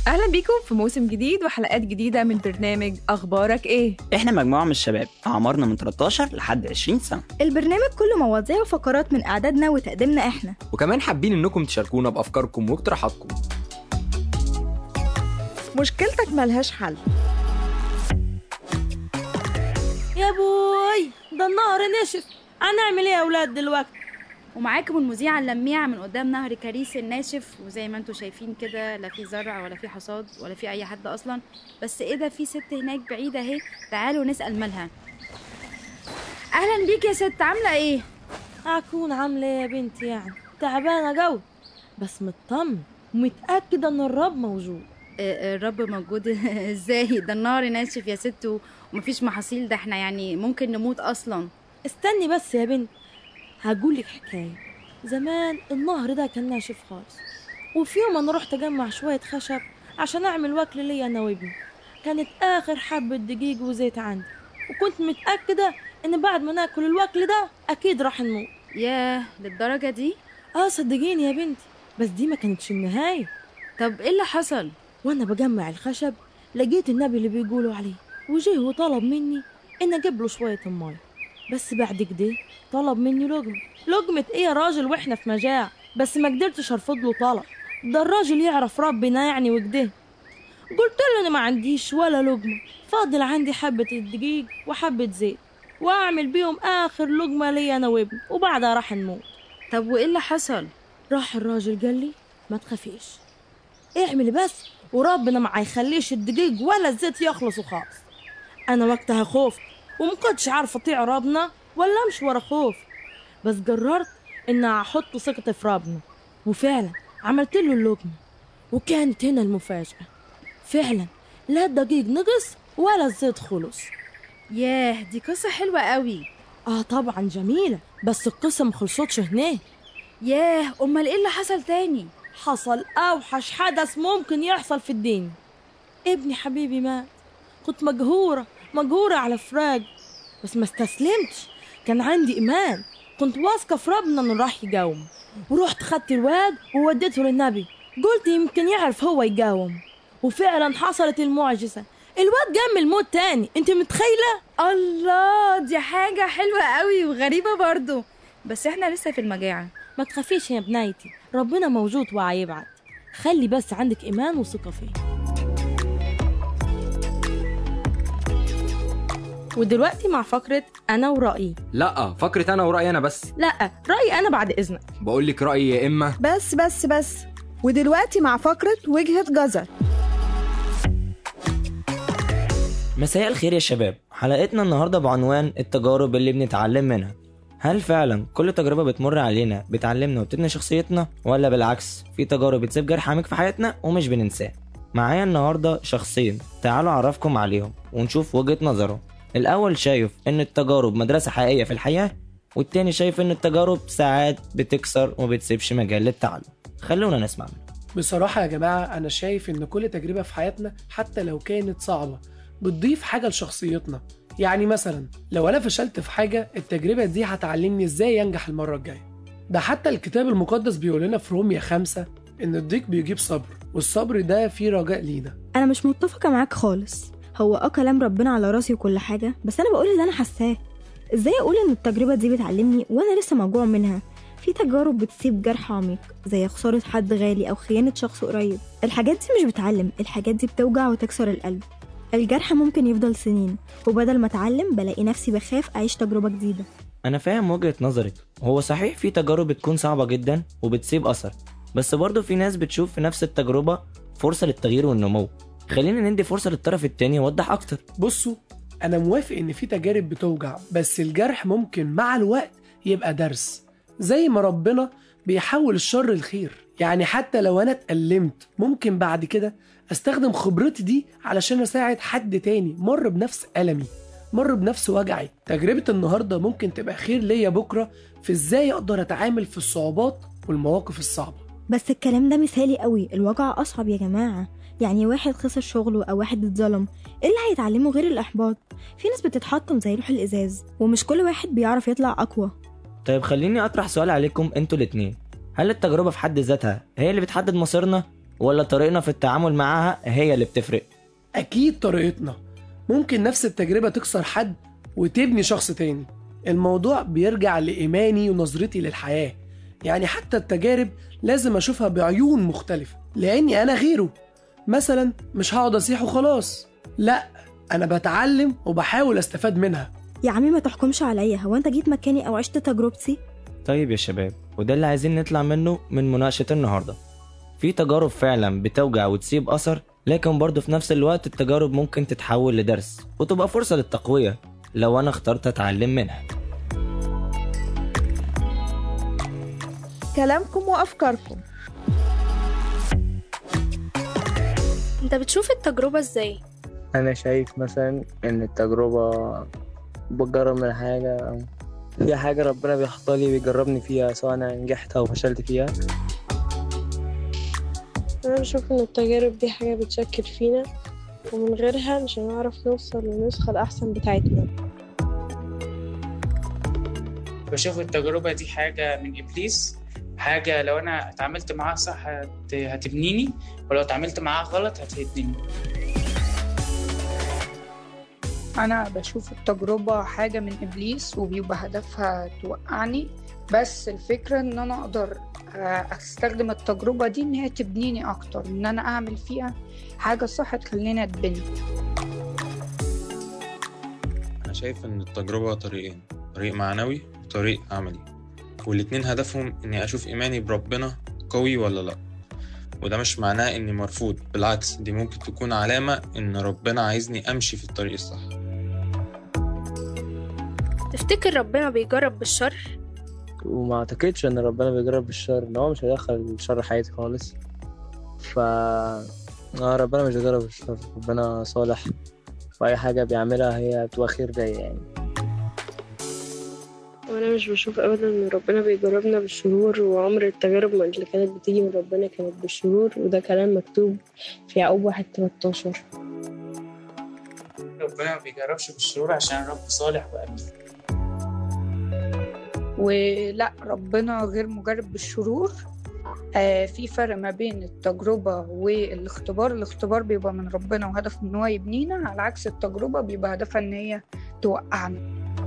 أهلا بيكم في موسم جديد وحلقات جديدة من برنامج أخبارك إيه؟ احنا مجموعة من الشباب أعمارنا من 13 لحد 20 سنة البرنامج كله مواضيع وفقرات من إعدادنا وتقديمنا إحنا وكمان حابين انكم تشاركونا بافكاركم واقتراحاتكم مشكلتك ملهاش حل يا بوي ده النهر نشف هنعمل ايه يا اولاد دلوقتي ومعاكم المذيعة اللميعة من قدام نهر كريس الناشف وزي ما انتم شايفين كده لا في زرع ولا في حصاد ولا في أي حد أصلا بس ايه ده في ست هناك بعيدة اهي تعالوا نسأل مالها أهلا بيك يا ست عاملة ايه؟ هكون عامله ايه يا بنتي يعني تعبانه جو بس مطمن ومتاكده ان الرب موجود آه، آه، الرب موجود ازاي ده النهر ناشف يا ست و- ومفيش محاصيل ده احنا يعني ممكن نموت أصلا استني بس يا بنت هقولك حكايه زمان النهر ده كان ناشف خالص وفي يوم انا رحت اجمع شويه خشب عشان اعمل وكل ليا انا وابني كانت اخر حبه دقيق وزيت عندي وكنت متاكده ان بعد ما ناكل الوكل ده اكيد راح نموت ياه للدرجة دي؟ اه صدقيني يا بنتي بس دي ما كانتش النهايه طب ايه اللي حصل؟ وانا بجمع الخشب لقيت النبي اللي بيقولوا عليه وجه وطلب مني ان اجيب له شويه الميه بس بعد كده طلب مني لقمه لقمه ايه يا راجل واحنا في مجاعه بس ما قدرتش ارفض له طلب ده الراجل يعرف ربنا يعني وكده قلت له انا ما عنديش ولا لقمه فاضل عندي حبه الدقيق وحبه زيت واعمل بيهم اخر لقمه ليا انا وابني وبعدها راح نموت طب وايه اللي حصل؟ راح الراجل قال لي ما تخافيش اعملي بس وربنا ما هيخليش الدقيق ولا الزيت يخلصوا خالص انا وقتها خفت وما كنتش عارفه اطيع ربنا ولا امشي ورا خوف بس قررت ان احط ثقتي في ربنا وفعلا عملت له اللقمه وكانت هنا المفاجاه فعلا لا الدقيق نقص ولا الزيت خلص ياه دي قصة حلوة قوي اه طبعا جميله بس القصه مخلصتش هناك ياه امال ايه اللي حصل تاني حصل أوحش حدث ممكن يحصل في الدنيا ابني حبيبي مات كنت مجهورة مجهورة على فراق بس ما استسلمتش كان عندي إيمان كنت واثقة في ربنا إنه راح يقاوم ورحت خدت الواد ووديته للنبي قلت يمكن يعرف هو يقاوم وفعلا حصلت المعجزة الواد جام الموت تاني انت متخيلة؟ الله دي حاجة حلوة قوي وغريبة برضو بس احنا لسه في المجاعة ما تخافيش يا بنايتي ربنا موجود وهيبعت خلي بس عندك إيمان وثقة فيه ودلوقتي مع فقرة أنا ورأيي لا فكرة انا ورأيي انا بس لا رأيي أنا بعد إذنك بقول لك رأيي يا اما بس بس بس ودلوقتي مع فقرة وجهة جزر مساء الخير يا شباب حلقتنا النهاردة بعنوان التجارب اللي بنتعلم منها هل فعلا كل تجربة بتمر علينا بتعلمنا وبتبني شخصيتنا ولا بالعكس في تجارب بتسيب جرح عميق في حياتنا ومش بننساه معايا النهاردة شخصين تعالوا أعرفكم عليهم ونشوف وجهة نظرهم الأول شايف إن التجارب مدرسة حقيقية في الحياة والتاني شايف إن التجارب ساعات بتكسر ومبتسيبش مجال للتعلم خلونا نسمع منه بصراحة يا جماعة أنا شايف إن كل تجربة في حياتنا حتى لو كانت صعبة بتضيف حاجة لشخصيتنا يعني مثلا لو أنا فشلت في حاجة التجربة دي هتعلمني إزاي أنجح المرة الجاية ده حتى الكتاب المقدس بيقول لنا في رومية خمسة إن الضيق بيجيب صبر والصبر ده فيه رجاء لينا أنا مش متفقة معاك خالص هو اه كلام ربنا على راسي وكل حاجة بس أنا بقول اللي أنا حاساه إزاي أقول إن التجربة دي بتعلمني وأنا لسه موجوع منها في تجارب بتسيب جرح عميق زي خسارة حد غالي أو خيانة شخص قريب الحاجات دي مش بتعلم الحاجات دي بتوجع وتكسر القلب الجرح ممكن يفضل سنين وبدل ما أتعلم بلاقي نفسي بخاف أعيش تجربة جديدة أنا فاهم وجهة نظرك هو صحيح في تجارب بتكون صعبة جدا وبتسيب أثر بس برضه في ناس بتشوف في نفس التجربة فرصة للتغيير والنمو خلينا ندي فرصة للطرف التاني يوضح أكتر بصوا أنا موافق إن في تجارب بتوجع بس الجرح ممكن مع الوقت يبقى درس زي ما ربنا بيحول الشر لخير يعني حتى لو أنا اتألمت ممكن بعد كده أستخدم خبرتي دي علشان أساعد حد تاني مر بنفس ألمي مر بنفس وجعي تجربة النهاردة ممكن تبقى خير ليا بكرة في إزاي أقدر أتعامل في الصعوبات والمواقف الصعبة بس الكلام ده مثالي قوي الوجع أصعب يا جماعة يعني واحد خسر شغله أو واحد اتظلم ايه اللي هيتعلمه غير الإحباط في ناس بتتحطم زي لوح الإزاز ومش كل واحد بيعرف يطلع أقوى طيب خليني أطرح سؤال عليكم انتوا الاتنين هل التجربة في حد ذاتها هي اللي بتحدد مصيرنا ولا طريقنا في التعامل معاها هي اللي بتفرق أكيد طريقتنا ممكن نفس التجربة تكسر حد وتبني شخص تاني الموضوع بيرجع لإيماني ونظرتي للحياة يعني حتى التجارب لازم أشوفها بعيون مختلفة لأني أنا غيره مثلا مش هقعد أصيح وخلاص لا أنا بتعلم وبحاول أستفاد منها يا عمي ما تحكمش عليا هو انت جيت مكاني او عشت تجربتي طيب يا شباب وده اللي عايزين نطلع منه من مناقشة النهاردة في تجارب فعلا بتوجع وتسيب أثر لكن برضه في نفس الوقت التجارب ممكن تتحول لدرس وتبقى فرصة للتقوية لو أنا اخترت أتعلم منها كلامكم وأفكاركم انت بتشوف التجربة ازاي؟ أنا شايف مثلا إن التجربة بتجرب من حاجة أو في حاجة ربنا بيحطها لي بيجربني فيها سواء أنا نجحت أو فشلت فيها أنا بشوف إن التجارب دي حاجة بتشكل فينا ومن غيرها مش هنعرف نوصل للنسخة الأحسن بتاعتنا بشوف التجربة دي حاجة من إبليس حاجة لو أنا اتعاملت معاها صح هت... هتبنيني ولو اتعاملت معاها غلط هتهدني أنا بشوف التجربة حاجة من إبليس وبيبقى هدفها توقعني بس الفكرة إن أنا أقدر أستخدم التجربة دي إن هي تبنيني أكتر إن أنا أعمل فيها حاجة صح تخليني أتبني أنا شايف إن التجربة طريقين طريق معنوي وطريق عملي والاتنين هدفهم إني أشوف إيماني بربنا قوي ولا لأ وده مش معناه إني مرفوض بالعكس دي ممكن تكون علامة إن ربنا عايزني أمشي في الطريق الصح تفتكر ربنا بيجرب بالشر؟ وما أعتقدش إن ربنا بيجرب بالشر إن هو مش هيدخل الشر حياتي خالص ف آه ربنا مش بيجرب بالشر ربنا صالح وأي حاجة بيعملها هي بتبقى خير ليا يعني وأنا مش بشوف أبدا إن ربنا بيجربنا بالشرور وعمر التجارب اللي كانت بتيجي من ربنا كانت بالشرور وده كلام مكتوب في يعقوب واحد 13 ربنا ما بيجربش بالشرور عشان الرب صالح وأمين ولا ربنا غير مجرب بالشرور آه في فرق ما بين التجربة والاختبار الاختبار بيبقى من ربنا وهدفه ان هو يبنينا على عكس التجربة بيبقى هدفها ان هي توقعنا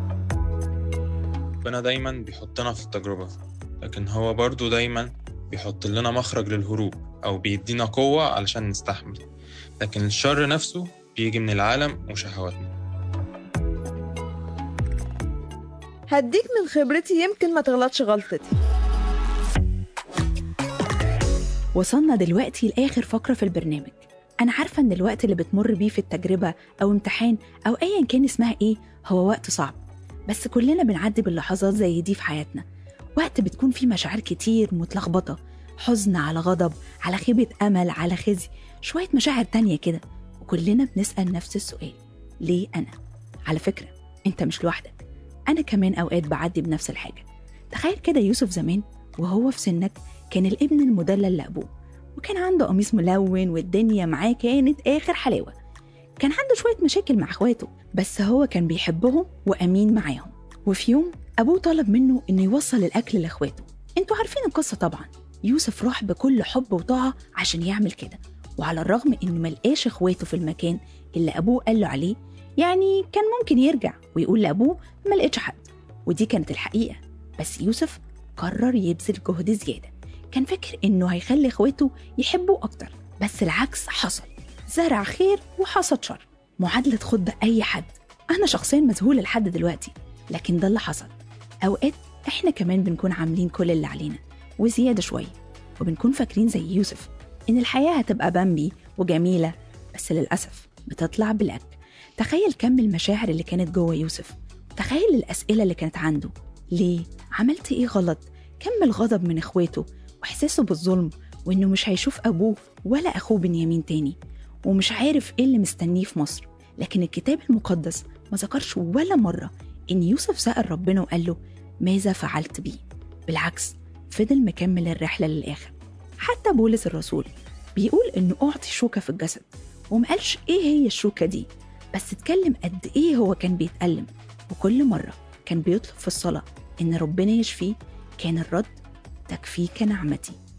ربنا دايما بيحطنا في التجربة لكن هو برضو دايما بيحط لنا مخرج للهروب أو بيدينا قوة علشان نستحمل لكن الشر نفسه بيجي من العالم وشهواتنا هديك من خبرتي يمكن ما تغلطش غلطتي وصلنا دلوقتي لآخر فقرة في البرنامج أنا عارفة إن الوقت اللي بتمر بيه في التجربة أو امتحان أو أيا كان اسمها إيه هو وقت صعب بس كلنا بنعدي باللحظات زي دي في حياتنا وقت بتكون فيه مشاعر كتير متلخبطة حزن على غضب على خيبة أمل على خزي شوية مشاعر تانية كده وكلنا بنسأل نفس السؤال ليه أنا؟ على فكرة أنت مش لوحدك أنا كمان أوقات بعدي بنفس الحاجة تخيل كده يوسف زمان وهو في سنك كان الابن المدلل لأبوه وكان عنده قميص ملون والدنيا معاه كانت آخر حلاوة كان عنده شوية مشاكل مع اخواته بس هو كان بيحبهم وأمين معاهم وفي يوم أبوه طلب منه إنه يوصل الأكل لإخواته انتوا عارفين القصة طبعا يوسف راح بكل حب وطاعة عشان يعمل كده وعلى الرغم إنه ملقاش إخواته في المكان اللي أبوه قال له عليه يعني كان ممكن يرجع ويقول لأبوه ما لقيتش حد ودي كانت الحقيقة بس يوسف قرر يبذل جهد زيادة كان فاكر إنه هيخلي إخواته يحبوه أكتر بس العكس حصل زرع خير وحصد شر معادلة خد أي حد أنا شخصيا مذهولة لحد دلوقتي لكن ده اللي حصل أوقات إحنا كمان بنكون عاملين كل اللي علينا وزيادة شوية وبنكون فاكرين زي يوسف إن الحياة هتبقى بامبي وجميلة بس للأسف بتطلع بالأك تخيل كم المشاعر اللي كانت جوه يوسف تخيل الأسئلة اللي كانت عنده ليه؟ عملت إيه غلط؟ كم الغضب من إخواته وإحساسه بالظلم وإنه مش هيشوف أبوه ولا أخوه بنيامين تاني ومش عارف إيه اللي مستنيه في مصر لكن الكتاب المقدس ما ذكرش ولا مرة إن يوسف سأل ربنا وقال له ماذا فعلت بي؟ بالعكس فضل مكمل الرحلة للآخر حتى بولس الرسول بيقول إنه أعطي شوكة في الجسد ومقالش إيه هي الشوكة دي بس اتكلم قد إيه هو كان بيتألم وكل مرة كان بيطلب في الصلاة إن ربنا يشفيه كان الرد تكفيك نعمتي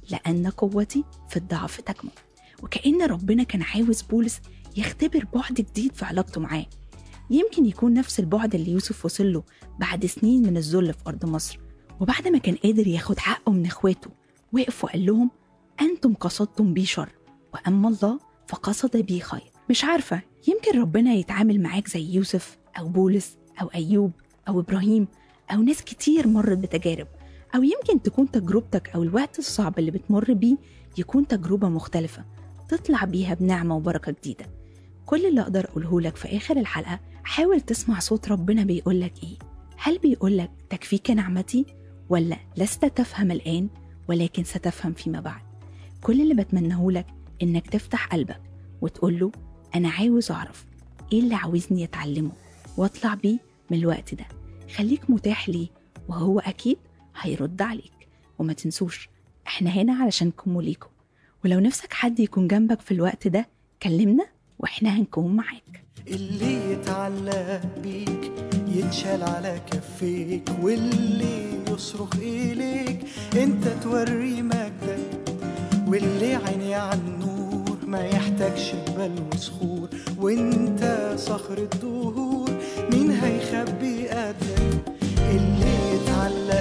لأن قوتي في الضعف تكمن وكأن ربنا كان عاوز بولس يختبر بعد جديد في علاقته معاه يمكن يكون نفس البعد اللي يوسف وصل له بعد سنين من الذل في أرض مصر وبعد ما كان قادر ياخد حقه من إخواته وقف وقال لهم أنتم قصدتم بي شر وأما الله فقصد بي خير مش عارفة يمكن ربنا يتعامل معاك زي يوسف أو بولس أو أيوب أو إبراهيم أو ناس كتير مرت بتجارب أو يمكن تكون تجربتك أو الوقت الصعب اللي بتمر بيه يكون تجربة مختلفة تطلع بيها بنعمة وبركة جديدة كل اللي أقدر أقوله لك في آخر الحلقة حاول تسمع صوت ربنا بيقولك إيه هل بيقولك تكفيك نعمتي ولا لست تفهم الآن ولكن ستفهم فيما بعد كل اللي بتمناه لك إنك تفتح قلبك وتقول له أنا عاوز أعرف إيه اللي عاوزني أتعلمه وأطلع بيه من الوقت ده خليك متاح ليه وهو أكيد هيرد عليك وما تنسوش إحنا هنا علشانكم وليكم ولو نفسك حد يكون جنبك في الوقت ده كلمنا وإحنا هنكون معاك اللي يتعلق بيك يتشال على كفيك واللي يصرخ إليك انت توري مجدك واللي عيني على النور ما يحتاجش جبال وصخور وانت صخر الدهور مين هيخبي قدك اللي يتعلق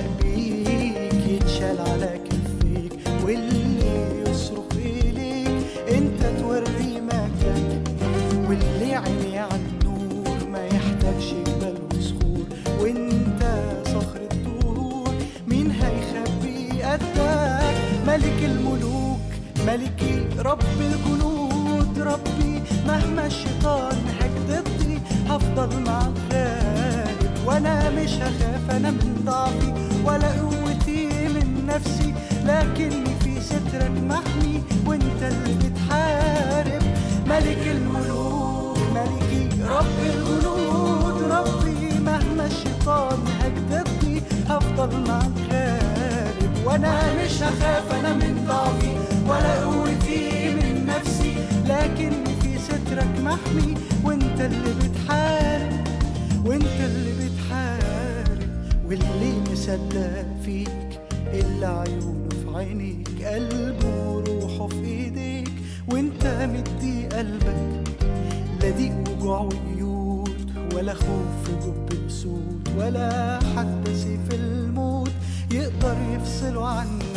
بيك يتشال على كفيك واللي يصرخ إليك انت توري مجدك واللي عيني على النور ما يحتاجش جبال وصخور وانت صخر الدهور مين هيخبي قدك ملك الملوك ملكي رب الجنود ربي مهما الشيطان هاج ضدي هفضل معاك غالب وانا مش هخاف انا من ضعفي ولا قوتي من نفسي لكني في سترك محمي وانت اللي بتحارب ملك الملوك ملكي رب الجنود ربي مهما الشيطان هاج ضدي هفضل معاك غالب وانا مش هخاف انا من ضعفي ولا قوتي من نفسي لكني في سترك محمي وانت اللي بتحارب وانت اللي بتحارب واللي مصدق فيك اللي عيونه في عينيك قلبه وروحه في ايديك وانت مدي قلبك لا ضيق وجوع وقيود ولا خوف في جب اسود ولا حتى سيف الموت يقدر يفصله عنك